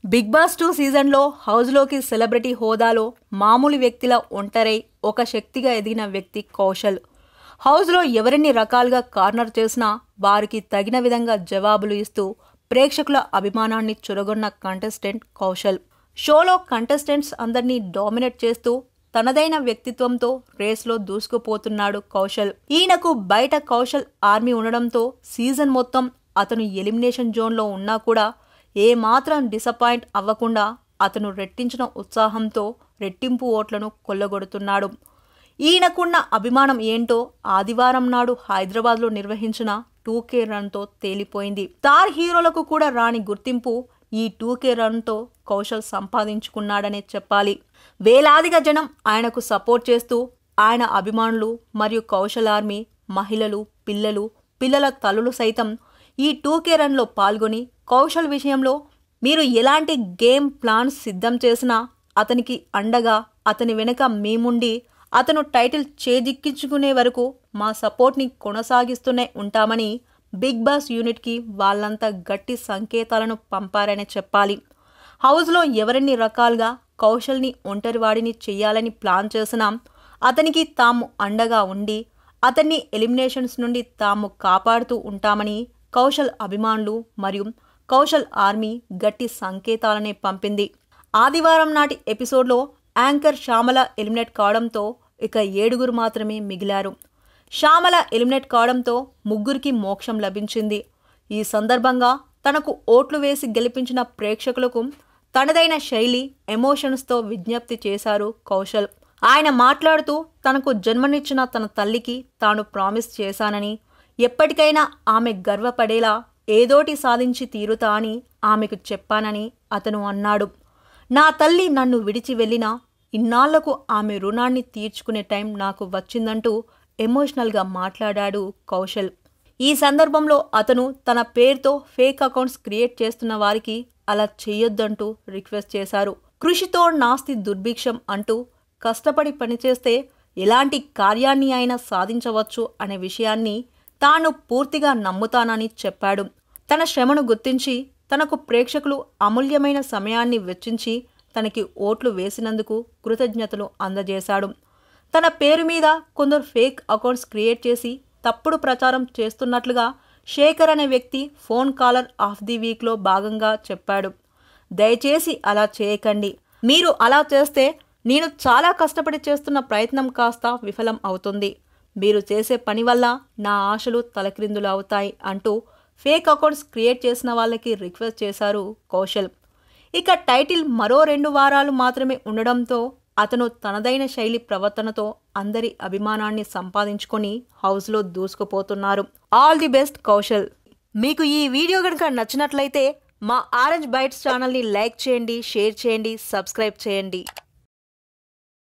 big boss two సీజన్లో హౌస్లోకి celebrity హోదాలో మామూలు వ్యక్తిలా ఒంటరై ఒక శక్తిగా ఎదిగిన వ్యక్తి కౌశల్ హౌస్లో ఎవరిన్ని రకాలుగా కార్నర్ చేసినా వారికి తగిన విధంగా జవాబులు ఇస్తూ ప్రేక్షకుల అభిమానాన్ని చురగొన్న కంటెస్టెంట్ కౌశల్ షోలో కంటెస్టెంట్స్ అందరినీ డామినేట్ చేస్తూ తనదైన వ్యక్తిత్వంతో రేస్లో దూసుకుపోతున్నాడు కౌశల్ ఈయనకు బయట కౌశల్ ఆర్మీ ఉండడంతో సీజన్ మొత్తం అతను ఎలిమినేషన్ జోన్లో ఉన్నా కూడా ఏ మాత్రం డిసప్పాయింట్ అవ్వకుండా అతను రెట్టించిన ఉత్సాహంతో రెట్టింపు ఓట్లను కొల్లగొడుతున్నాడు ఈయనకున్న అభిమానం ఏంటో ఆదివారం నాడు హైదరాబాద్లో నిర్వహించిన టూకే రన్తో తేలిపోయింది స్టార్ హీరోలకు కూడా రాని గుర్తింపు ఈ టూకే రన్తో కౌశల్ సంపాదించుకున్నాడనే చెప్పాలి వేలాదిగా జనం ఆయనకు సపోర్ట్ చేస్తూ ఆయన అభిమానులు మరియు కౌశల్ ఆర్మీ మహిళలు పిల్లలు పిల్లల తల్లులు సైతం ఈ టూకే రన్లో పాల్గొని కౌశల్ విషయంలో మీరు ఎలాంటి గేమ్ ప్లాన్స్ సిద్ధం చేసినా అతనికి అండగా అతని వెనుక మేముండి అతను టైటిల్ చేజిక్కించుకునే వరకు మా సపోర్ట్ని కొనసాగిస్తూనే ఉంటామని బిగ్ బాస్ యూనిట్కి వాళ్ళంతా గట్టి సంకేతాలను పంపారనే చెప్పాలి హౌస్లో ఎవరిన్ని రకాలుగా కౌశల్ని ఒంటరివాడిని చెయ్యాలని ప్లాన్ చేసినా అతనికి తాము అండగా ఉండి అతన్ని ఎలిమినేషన్స్ నుండి తాము కాపాడుతూ ఉంటామని కౌశల్ అభిమానులు మరియు కౌశల్ ఆర్మీ గట్టి సంకేతాలనే పంపింది ఆదివారం నాటి ఎపిసోడ్లో యాంకర్ శ్యామల ఎలిమినేట్ కావడంతో ఇక ఏడుగురు మాత్రమే మిగిలారు శ్యామల ఎలిమినేట్ కావడంతో ముగ్గురికి మోక్షం లభించింది ఈ సందర్భంగా తనకు ఓట్లు వేసి గెలిపించిన ప్రేక్షకులకు తనదైన శైలి ఎమోషన్స్తో విజ్ఞప్తి చేశారు కౌశల్ ఆయన మాట్లాడుతూ తనకు జన్మనిచ్చిన తన తల్లికి తాను ప్రామిస్ చేశానని ఎప్పటికైనా ఆమె గర్వపడేలా ఏదోటి సాధించి తీరుతా అని ఆమెకు చెప్పానని అతను అన్నాడు నా తల్లి నన్ను విడిచి వెళ్ళినా ఇన్నాళ్లకు ఆమె రుణాన్ని తీర్చుకునే టైం నాకు వచ్చిందంటూ ఎమోషనల్గా మాట్లాడాడు కౌశల్ ఈ సందర్భంలో అతను తన పేరుతో ఫేక్ అకౌంట్స్ క్రియేట్ చేస్తున్న వారికి అలా చేయొద్దంటూ రిక్వెస్ట్ చేశారు కృషితో నాస్తి దుర్భిక్షం అంటూ కష్టపడి పనిచేస్తే ఎలాంటి కార్యాన్ని అయినా సాధించవచ్చు అనే విషయాన్ని తాను పూర్తిగా నమ్ముతానని చెప్పాడు తన శ్రమను గుర్తించి తనకు ప్రేక్షకులు అమూల్యమైన సమయాన్ని వెచ్చించి తనకి ఓట్లు వేసినందుకు కృతజ్ఞతలు అందజేశాడు తన పేరు మీద కొందరు ఫేక్ అకౌంట్స్ క్రియేట్ చేసి తప్పుడు ప్రచారం చేస్తున్నట్లుగా శేఖర్ అనే వ్యక్తి ఫోన్ కాలర్ ఆఫ్ ది వీక్లో భాగంగా చెప్పాడు దయచేసి అలా చేయకండి మీరు అలా చేస్తే నేను చాలా కష్టపడి చేస్తున్న ప్రయత్నం కాస్త విఫలం అవుతుంది మీరు చేసే పని వల్ల నా ఆశలు తలక్రిందులు అవుతాయి అంటూ ఫేక్ అకౌంట్స్ క్రియేట్ చేసిన వాళ్ళకి రిక్వెస్ట్ చేశారు కౌశల్ ఇక టైటిల్ మరో రెండు వారాలు మాత్రమే ఉండడంతో అతను తనదైన శైలి ప్రవర్తనతో అందరి అభిమానాన్ని సంపాదించుకొని హౌస్లో దూసుకుపోతున్నారు ఆల్ ది బెస్ట్ కౌశల్ మీకు ఈ వీడియో కనుక నచ్చినట్లయితే మా ఆరెంజ్ బైట్స్ ఛానల్ని లైక్ చేయండి షేర్ చేయండి సబ్స్క్రైబ్ చేయండి